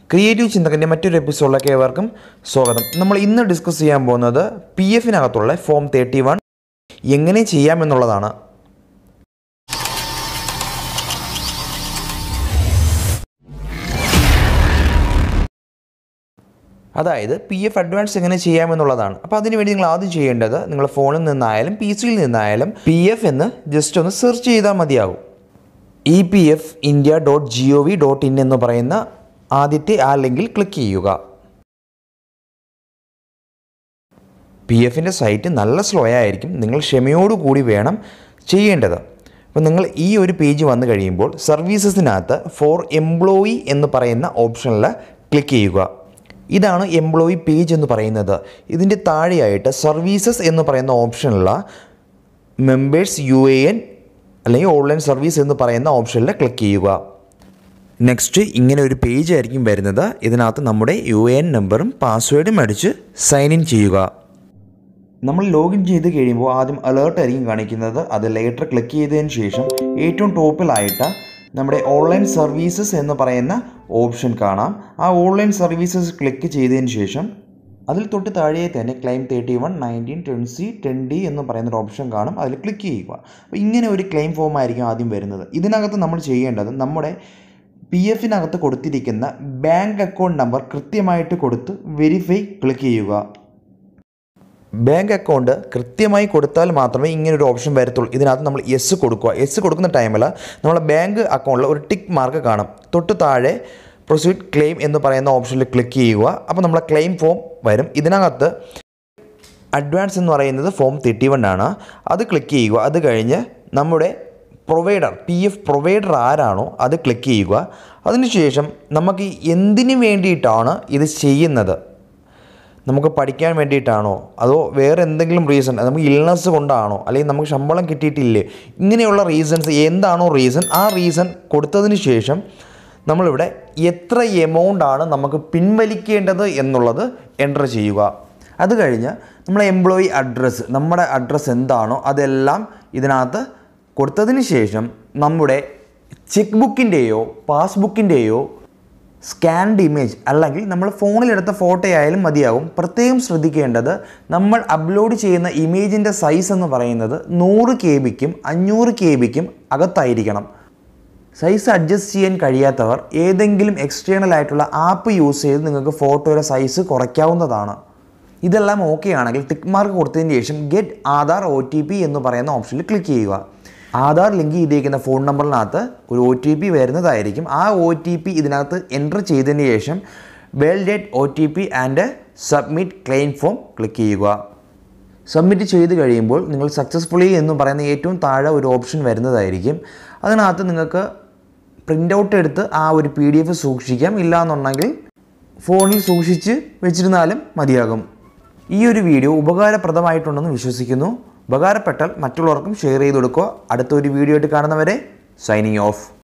creative ചിന്തകൻ്റെ മറ്റൊരു എപ്പിസോഡിലേക്ക് ഏവർക്കും സ്വാഗതം നമ്മൾ ഇന്ന് ഡിസ്കസ് ചെയ്യാൻ പോകുന്നത് പി എഫിനകത്തുള്ള ഫോം തേർട്ടി വൺ എങ്ങനെ ചെയ്യാമെന്നുള്ളതാണ് അതായത് പി എഫ് അഡ്വാൻസ് എങ്ങനെ ചെയ്യാമെന്നുള്ളതാണ് അപ്പോൾ അതിനുവേണ്ടി നിങ്ങൾ ആദ്യം ചെയ്യേണ്ടത് നിങ്ങളുടെ ഫോണിൽ നിന്നായാലും പി സിയിൽ നിന്നായാലും പി എഫ് എന്ന് ജസ്റ്റ് ഒന്ന് സെർച്ച് ചെയ്താൽ മതിയാകും E P F India dot G O V dot in എന്ന് പറയുന്ന ആദ്യത്തെ ആ ലിങ്കിൽ ക്ലിക്ക് ചെയ്യുക പി എഫിൻ്റെ സൈറ്റ് നല്ല സ്ലോ ആയിരിക്കും നിങ്ങൾ ക്ഷമയോടുകൂടി വേണം ചെയ്യേണ്ടത് അപ്പോൾ നിങ്ങൾ ഈ ഒരു പേജ് വന്നു കഴിയുമ്പോൾ സർവീസസിനകത്ത് ഫോർ എംപ്ലോയി എന്ന് പറയുന്ന ഓപ്ഷനിൽ ക്ലിക്ക് ചെയ്യുക ഇതാണ് എംപ്ലോയി പേജ് എന്ന് പറയുന്നത് ഇതിൻ്റെ താഴെയായിട്ട് സർവീസസ് എന്ന് പറയുന്ന ഓപ്ഷനിലുള്ള മെമ്പേഴ്സ് യു എ എൻ അല്ലെങ്കിൽ ഓൺലൈൻ സർവീസ് എന്ന് പറയുന്ന ഓപ്ഷനിൽ ക്ലിക്ക് ചെയ്യുക നെക്സ്റ്റ് ഇങ്ങനെ ഒരു പേജ് ആയിരിക്കും വരുന്നത് ഇതിനകത്ത് നമ്മുടെ യു എ എൻ നമ്പറും പാസ്വേഡും അടിച്ച് സൈൻ ഇൻ ചെയ്യുക നമ്മൾ ലോഗിൻ ചെയ്ത് കഴിയുമ്പോൾ ആദ്യം അലേർട്ട് ആയിരിക്കും കാണിക്കുന്നത് അത് ലേറ്റർ ക്ലിക്ക് ചെയ്തതിന് ശേഷം ഏറ്റവും ടോപ്പിലായിട്ട് നമ്മുടെ ഓൺലൈൻ സർവീസസ് എന്ന് പറയുന്ന ഓപ്ഷൻ കാണാം ആ ഓൺലൈൻ സർവീസസ് ക്ലിക്ക് ചെയ്തതിന് ശേഷം അതിൽ തൊട്ട് താഴെ തന്നെ claim thirty one nineteen ten C ten D എന്ന് പറയുന്ന ഒരു ഓപ്ഷൻ കാണും അതിൽ ക്ലിക്ക് ചെയ്യുക അപ്പോൾ ഇങ്ങനെ ഒരു ക്ലെയിം ഫോം ആയിരിക്കും ആദ്യം വരുന്നത് ഇതിനകത്ത് നമ്മൾ ചെയ്യേണ്ടത് നമ്മുടെ പി എഫിനകത്ത് കൊടുത്തിരിക്കുന്ന ബാങ്ക് അക്കൗണ്ട് നമ്പർ കൃത്യമായിട്ട് കൊടുത്ത് വെരിഫൈ ക്ലിക്ക് ചെയ്യുക ബാങ്ക് അക്കൗണ്ട് കൃത്യമായി കൊടുത്താൽ മാത്രമേ ഇങ്ങനെ ഒരു ഓപ്ഷൻ വരത്തുള്ളൂ ഇതിനകത്ത് നമ്മൾ എസ് കൊടുക്കുക എസ് കൊടുക്കുന്ന ടൈമിൽ നമ്മളെ ബാങ്ക് അക്കൗണ്ടിൽ ഒരു ടിക്ക് മാർക്ക് കാണും തൊട്ട് താഴെ പ്രൊസീഡ് ക്ലെയിം എന്ന് പറയുന്ന ഓപ്ഷനിൽ ക്ലിക്ക് ചെയ്യുക അപ്പോൾ നമ്മളെ ക്ലെയിം ഫോം വരും ഇതിനകത്ത് അഡ്വാൻസ് എന്ന് പറയുന്നത് ഫോം തേർട്ടി വൺ ആണ് അത് ക്ലിക്ക് ചെയ്യുക അത് കഴിഞ്ഞ് നമ്മുടെ പ്രൊവൈഡർ പി എഫ് പ്രൊവൈഡർ ആരാണോ അത് ക്ലിക്ക് ചെയ്യുക അതിനുശേഷം നമുക്ക് എന്തിനു വേണ്ടിയിട്ടാണ് ഇത് ചെയ്യുന്നത് നമുക്ക് പഠിക്കാൻ വേണ്ടിയിട്ടാണോ അതോ വേറെ എന്തെങ്കിലും റീസൺ നമുക്ക് ഇൽനെസ് കൊണ്ടാണോ അല്ലെങ്കിൽ നമുക്ക് ശമ്പളം കിട്ടിയിട്ടില്ലേ ഇങ്ങനെയുള്ള റീസൺസ് എന്താണോ റീസൺ ആ റീസൺ കൊടുത്തതിന് ശേഷം നമ്മളിവിടെ എത്ര എമൗണ്ട് ആണ് നമുക്ക് പിൻവലിക്കേണ്ടത് എന്നുള്ളത് എൻ്റർ ചെയ്യുക അത് കഴിഞ്ഞ് നമ്മളെ എംപ്ലോയി അഡ്രസ്സ് നമ്മുടെ അഡ്രസ്സ് എന്താണോ അതെല്ലാം ഇതിനകത്ത് കൊടുത്തതിന് ശേഷം നമ്മുടെ ചെക്ക് ബുക്കിൻ്റെയോ പാസ്ബുക്കിൻ്റെയോ സ്കാൻഡ് ഇമേജ് അല്ലെങ്കിൽ നമ്മൾ ഫോണിലെടുത്ത ഫോട്ടോ ആയാലും മതിയാകും പ്രത്യേകം ശ്രദ്ധിക്കേണ്ടത് നമ്മൾ അപ്ലോഡ് ചെയ്യുന്ന ഇമേജിൻ്റെ സൈസ് എന്ന് പറയുന്നത് നൂറ് കെ ബിക്കും അഞ്ഞൂറ് കെ ബിക്കും അകത്തായിരിക്കണം സൈസ് അഡ്ജസ്റ്റ് ചെയ്യാൻ കഴിയാത്തവർ ഏതെങ്കിലും എക്സ്റ്റേണൽ ആയിട്ടുള്ള ആപ്പ് യൂസ് ചെയ്ത് നിങ്ങൾക്ക് ഫോട്ടോയുടെ സൈസ് കുറയ്ക്കാവുന്നതാണ് ഇതെല്ലാം ഓക്കെ ആണെങ്കിൽ ടിക്ക് മാർക്ക് കൊടുത്തതിന് ശേഷം get Aadhaar O T P എന്ന് പറയുന്ന ഓപ്ഷനിൽ ക്ലിക്ക് ചെയ്യുക ആധാർ ലിങ്ക് ചെയ്തിരിക്കുന്ന ഫോൺ നമ്പറിനകത്ത് ഒരു ഒ ടി പി വരുന്നതായിരിക്കും ആ ഒ ടി പി ഇതിനകത്ത് എൻ്റർ ചെയ്തതിന് ശേഷം validate O T P and submit claim form click ചെയ്യുക സബ്മിറ്റ് ചെയ്ത് കഴിയുമ്പോൾ നിങ്ങൾ സക്സസ്ഫുള്ളി എന്ന് പറയുന്ന ഏറ്റവും താഴെ ഒരു ഓപ്ഷൻ വരുന്നതായിരിക്കും അതിനകത്ത് നിങ്ങൾക്ക് പ്രിൻ്റ് ഔട്ട് എടുത്ത് ആ ഒരു പി ഡി എഫ് സൂക്ഷിക്കാം ഇല്ലാന്നുണ്ടെങ്കിൽ ഫോണിൽ സൂക്ഷിച്ച് വെച്ചിരുന്നാലും മതിയാകും ഈ ഒരു വീഡിയോ ഉപകാരപ്രദമായിട്ടുണ്ടെന്ന് വിശ്വസിക്കുന്നു ഉപകാരപ്പെട്ടാൽ മറ്റുള്ളവർക്കും ഷെയർ ചെയ്ത് കൊടുക്കുക അടുത്ത ഒരു വീഡിയോ ആയിട്ട് കാണുന്നവരെ സൈനിങ് ഓഫ്